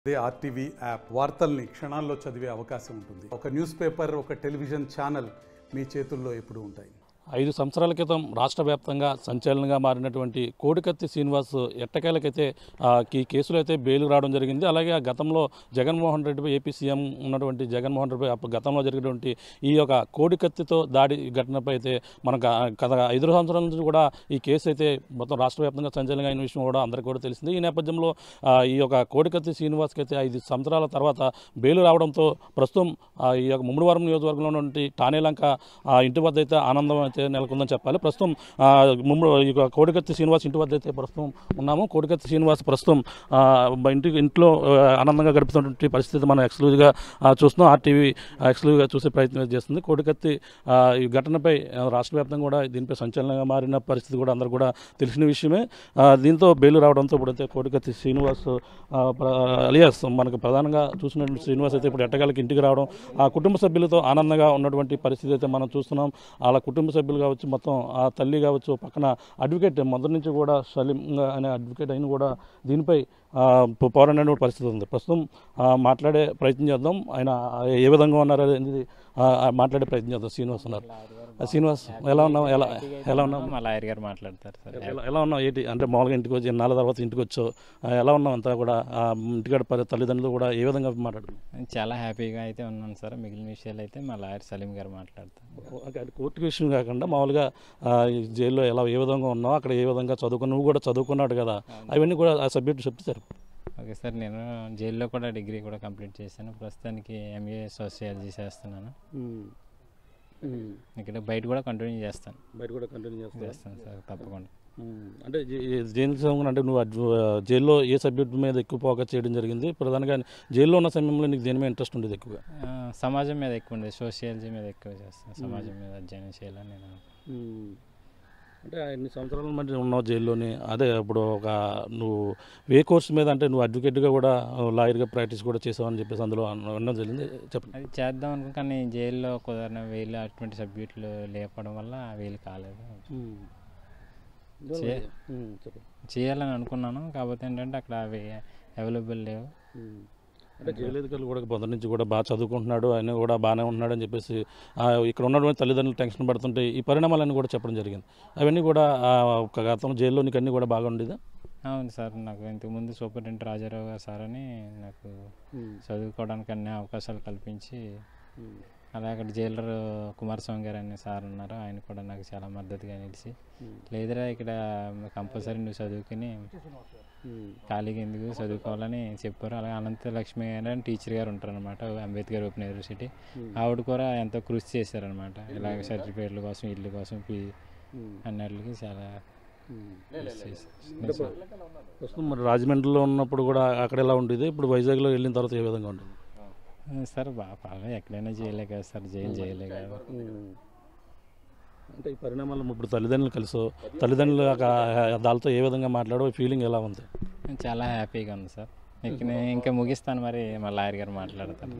అదే RTV app వార్తల్ని క్షణాల్లో చదివే అవకాశం ఉంటుంది ఒక న్యూస్ పేపర్ ఒక టెలివిజన్ ఛానల్ మీ చేతుల్లో ఎప్పుడూ ఉంటాయి ఐదు సంవత్సరాల క్రితం రాష్ట్ర వ్యాప్తంగా సంచలనంగా మారినటువంటి కోడికత్తి శ్రీనివాస్ ఎట్టకేలకైతే ఆ, ఈ కేసులో అయితే బెయిల్ రావడం జరిగింది అలాగే ఆ గతంలో జగన్మోహన్ రెడ్డిపై ఏపీ సీఎం ఉన్నటువంటి జగన్మోహన్ రెడ్డిపై అప్పుడు గతంలో జరిగినటువంటి ఈ యొక్క కోడికత్తితో దాడి ఘటనపై అయితే మనకు ఆ గత ఐదు సంవత్సరాల నుంచి కూడా ఈ కేసు అయితే మొత్తం రాష్ట్ర వ్యాప్తంగా సంచలనంగా అయిన విషయం కూడా అందరికీ కూడా తెలిసింది ఈ నేపథ్యంలో ఆ, ఈ యొక్క కోడికత్తి శ్రీనివాస్కి అయితే ఐదు సంవత్సరాల తర్వాత బెయిల్ రావడంతో ప్రస్తుతం ఆ, ఈ యొక్క ముమ్మడివారం నియోజకవర్గంలో ఉన్నటువంటి టానేలంక ఆ, ఇంటి వద్ద అయితే ఆనందం అయితే నెలకొందని చెప్పాలి ప్రస్తుతం ఆ, ముమ్మడి ఈ యొక్క కోడికత్తి శ్రీనివాస్ ఇంటి వద్ద అయితే ప్రస్తుతం ఉన్నాము కోడికత్తి శ్రీనివాస్ ప్రస్తుతం ఆ, బ- ఇంటి ఇంట్లో ఆ, ఆనందంగా గడుపుతున్నటువంటి పరిస్థితి మనం ఎక్స్క్లూజివ్గా చూస్తున్నాం ఆర్టీవీ ఎక్స్క్లూజివ్గా చూసే ప్రయత్నం చేస్తుంది కోడికత్తి ఆ, ఈ ఘటనపై ఆ, రాష్ట్ర వ్యాప్తంగా కూడా దీనిపై సంచలనంగా మారిన పరిస్థితి కూడా అందరూ కూడా తెలిసిన విషయమే ఆ, దీంతో బెయిల్ రావడంతో ఇప్పుడైతే కోడికత్తి శ్రీనివాస్ ఆ, ప్ర- అలియాస్ మనకు ప్రధానంగా చూసినటువంటి శ్రీనివాస్ అయితే ఇప్పుడు ఎట్టగాలకి ఇంటికి రావడం ఆ కుటుంబ సభ్యులతో ఆనందంగా ఉన్నటువంటి పరిస్థితి అయితే మనం చూస్తున్నాం అలా కుటుంబ సభ్యులు కావచ్చు మొత్తం ఆ తల్లి కావచ్చు పక్కన అడ్వకేట్ మొదటి నుంచి కూడా సలీం అనే అడ్వకేట్ అయిన కూడా దీనిపై ఆ, పో- పోరాడిన పరిస్థితి ఉంది ప్రస్తుతం ఆ, మాట్లాడే ప్రయత్నం చేద్దాం ఆయన ఏ విధంగా ఉన్నారు అనేది ఆ, ఆ, మాట్లాడే ప్రయత్నం చేద్దాం శ్రీనివాస్ ఉన్నారు ఆ, శ్రీనివాస్ ఎలా ఉన్నావు ఎలా ఎలా ఉన్నావు మా లాయర్ గారు మాట్లాడతారు సార్ ఎలా ఎలా ఉన్నావు ఏంటి అంటే మామూలుగా ఇంటికి వచ్చి ఎన్నాళ్ళ తర్వాత ఇంటికి వచ్చావు ఆ, ఎలా ఉన్నావు అంతా కూడా ఆ, ఇంటికాడ పరి- తల్లిదండ్రులు కూడా ఏ విధంగా మాట్లాడు చాలా హ్యాపీగా అయితే ఉన్నాను సార్ మిగిలిన విషయాలు అయితే మా లాయర్ సలీం గారు మాట్లాడతారు అది కోర్టు విషయం కాకుండా మామూలుగా ఆ, ఈ జైల్లో ఎలా ఏ విధంగా ఉన్నావు అక్కడ ఏ విధంగా చదువుకుని నువ్వు కూడా చదువుకున్నాడు కదా అవన్నీ కూడా ఆ సబ్జెక్ట్ చెప్తే సరే ఓకే సార్ నేను జైల్లో కూడా డిగ్రీ కూడా కంప్లీట్ చేశాను ప్రస్తుతానికి ఎంఏ సోషియాలజీ చేస్తున్నాను ఇక్కడ బయట కూడా కంటిన్యూ చేస్తాను బయట కూడా కంటిన్యూ చేస్తావు చేస్తాను సార్ తప్పకుండా అంటే జై- జైలు సమయంలో అంటే నువ్వు అడ్వ- జైల్లో ఏ సబ్జెక్ట్ మీద ఎక్కువ ఫోకస్ చేయడం జరిగింది ప్రధానంగా జైల్లో ఉన్న సమయంలో నీకు దేని మీద ఇంట్రెస్ట్ ఉండేది ఎక్కువగా ఆ, సమాజం మీద ఎక్కువ ఉండేది సోషియాలజీ మీద ఎక్కువ చేస్తాను సమాజం మీద అధ్యయనం చేయాలని నేను అంటే ఎన్ని సంవత్సరాల మధ్య ఉన్నావు జైల్లోని అదే ఇప్పుడు ఒక నువ్వు ఏ కోర్స్ మీద అంటే నువ్వు అడ్వకేట్గా కూడా లాయర్గా ప్రాక్టీస్ కూడా చేసావని చెప్పేసి అందులో అన్న జరిగింది చెప్పండి అది చేద్దాం అనుకుని కానీ జైల్లో కుదరని వీలు అటువంటి సబ్జెక్టులు లేపడం వల్ల వీలు కాలేదు చే- చెప్పండి చేయాలని అనుకున్నాను కాకపోతే ఏంటంటే అక్కడ అవి అవైలబుల్ లేవు అంటే జైలు అధికారులు కూడా మొదటి నుంచి కూడా బాగా చదువుకుంటున్నాడు ఆయన కూడా బాగానే ఉంటున్నాడు అని చెప్పేసి ఆ, ఇక్కడ ఉన్నటువంటి తల్లిదండ్రులు టెన్షన్ పడుతుంటే ఈ పరిణామాలన్నీ కూడా చెప్పడం జరిగింది అవన్నీ కూడా ఆ, ఒక గతం జైల్లో నీకు అన్నీ కూడా బాగా ఉండేదా అవును సార్ నాకు ఇంతకుముందు సూపరింటెండెంట్ రాజారావు గారు సార్ అని నాకు చదువుకోవడానికి అన్ని అవకాశాలు కల్పించి అలాగే అక్కడ జైలర్ కుమారస్వామి గారు అనే సార్ ఉన్నారు ఆయన కూడా నాకు చాలా మద్దతుగా నిలిచి లేదురా ఇక్కడ కంపల్సరీ నువ్వు చదువుకుని ఖాళీగా ఎందుకు చదువుకోవాలని చెప్పారు అలాగే అనంత లక్ష్మి గారు అని టీచర్ గారు ఉంటారు అనమాట అంబేద్కర్ ఓపెన్ యూనివర్సిటీ ఆవిడ కూడా ఎంతో కృషి చేశారనమాట ఇలాగ సర్టిఫికేట్ల కోసం ఇల్లు కోసం ఫీ అన్నిటికి చాలా కృషి చేశారు ప్రస్తుతం మరి రాజమండ్రిలో ఉన్నప్పుడు కూడా అక్కడ ఎలా ఉండేది ఇప్పుడు వైజాగ్లో వెళ్ళిన తర్వాత ఏ విధంగా ఉంటుంది సార్ బాగా పర్వాలేదు ఎక్కడైనా చేయలే కదా సార్ జైలు చేయలే కదా అంటే ఈ పరిణామాలు ఇప్పుడు తల్లిదండ్రులు కలిసో తల్లిదండ్రులు దానితో ఏ విధంగా మాట్లాడో ఫీలింగ్ ఎలా ఉంది చాలా హ్యాపీగా ఉంది సార్ ఇక నేను ఇంకా ముగిస్తాను మరి మా లాయర్ గారు మాట్లాడతారు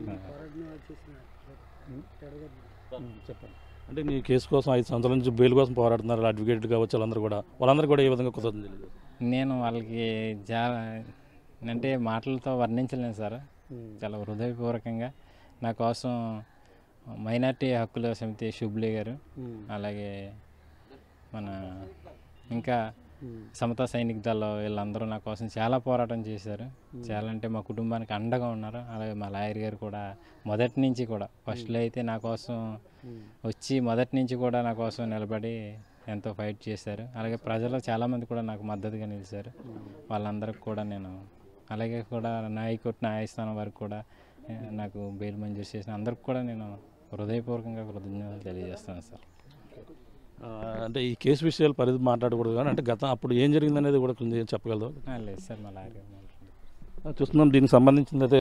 చెప్పండి అంటే నీ కేసు కోసం ఐదు సంవత్సరాల నుంచి బెయిల్ కోసం పోరాడుతున్నారు అడ్వకేట్ కావచ్చు వాళ్ళందరూ కూడా వాళ్ళందరూ కూడా ఏ విధంగా కుదరదు తెలియదు నేను వాళ్ళకి చాలా అంటే మాటలతో వర్ణించలేను సార్ చాలా హృదయపూర్వకంగా నా కోసం మైనార్టీ హక్కుల సమితి షుబ్లీ గారు అలాగే మన ఇంకా సమతా సైనిక దళ వీళ్ళందరూ నా కోసం చాలా పోరాటం చేశారు చాలా అంటే మా కుటుంబానికి అండగా ఉన్నారు అలాగే మా లాయర్ గారు కూడా మొదటి నుంచి కూడా ఫస్ట్లో అయితే నా కోసం వచ్చి మొదటి నుంచి కూడా నా కోసం నిలబడి ఎంతో ఫైట్ చేశారు అలాగే ప్రజలు చాలామంది కూడా నాకు మద్దతుగా నిలిచారు వాళ్ళందరికి కూడా నేను అలాగే కూడా న్యాయకోర్టు న్యాయస్థానం వరకు కూడా ఏ, నాకు బెయిల్ మంజూరు చేసిన అందరికి కూడా నేను హృదయపూర్వకంగా కృతజ్ఞతలు తెలియజేస్తాను సార్ ఆ, అంటే ఈ కేసు విషయాలు పరిధి మాట్లాడకూడదు కానీ అంటే గతం అప్పుడు ఏం జరిగింది అనేది కూడా కొంచెం చెప్పగలదు ఆ, లేదు సార్ మా లాయర్ గారు మాట్లాడారు చూస్తున్నాం దీనికి సంబంధించింది అయితే